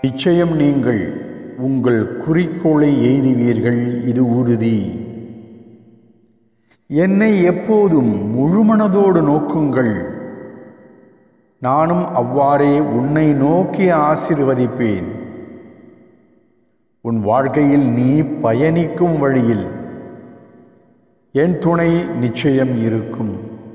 நிச்சயம் நீங்கள் உங்கள் குறிக்கோளை எய்துவீர்கள் இது உறுதி என்னை எப்போதும் முழுமனதோடு நோக்குங்கள் நானும் அவ்வாறே உன்னை நோக்கி ஆசிர்வதிப்பேன் உன் வாழ்க்கையில் நீ பயணிக்கும் வழியில் என் துணை நிச்சயம் இருக்கும்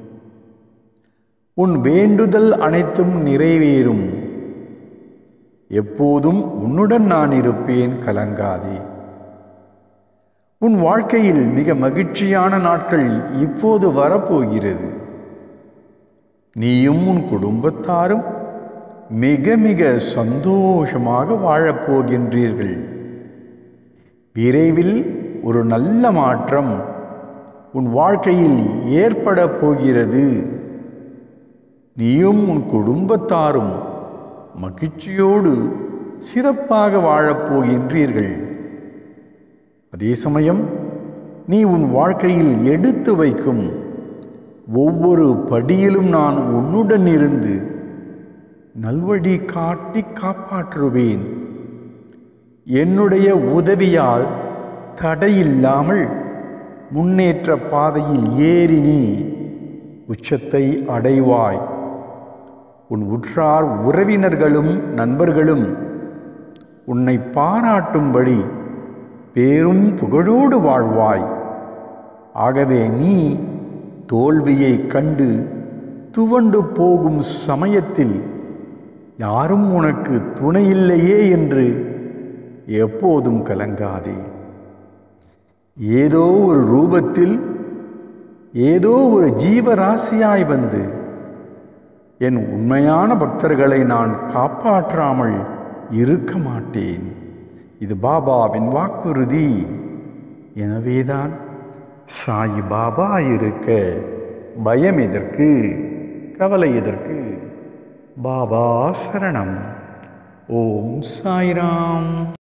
உன் வேண்டுதல் அனைத்தும் நிறைவேறும் எப்போதும் உன்னுடன் நான் இருப்பேன் கலங்காதே உன் வாழ்க்கையில் மிக மகிழ்ச்சியான நாட்கள் இப்போது வரப்போகிறது நீயும் உன் குடும்பத்தாரும் மிக மிக சந்தோஷமாக வாழப்போகின்றீர்கள் விரைவில் ஒரு நல்ல மாற்றம் உன் வாழ்க்கையில் ஏற்பட போகிறது நீயும் உன் குடும்பத்தாரும் மகிழ்ச்சியோடு சிறப்பாக வாழப்போகின்றீர்கள் அதே சமயம் நீ உன் வாழ்க்கையில் எடுத்து வைக்கும் ஒவ்வொரு படியிலும் நான் உன்னுடன் இருந்து நல்வழி காட்டி காப்பாற்றுவேன் என்னுடைய உதவியால் தடையில்லாமல் முன்னேற்ற பாதையில் ஏறி நீ உச்சத்தை அடைவாய் உன் உற்றார் உறவினர்களும் நண்பர்களும் உன்னை பாராட்டும்படி பேரும் புகழோடு வாழ்வாய் ஆகவே நீ தோல்வியை கண்டு துவண்டு போகும் சமயத்தில் யாரும் உனக்கு துணையில்லையே என்று எப்போதும் கலங்காதே ஏதோ ஒரு ரூபத்தில் ஏதோ ஒரு ஜீவராசியாய் வந்து என் உண்மையான பக்தர்களை நான் காப்பாற்றாமல் இருக்க மாட்டேன் இது பாபாவின் வாக்குறுதி எனவேதான் சாயி பாபா இருக்க பயம் எதற்கு கவலை எதற்கு பாபா சரணம் ஓம் சாய்ராம்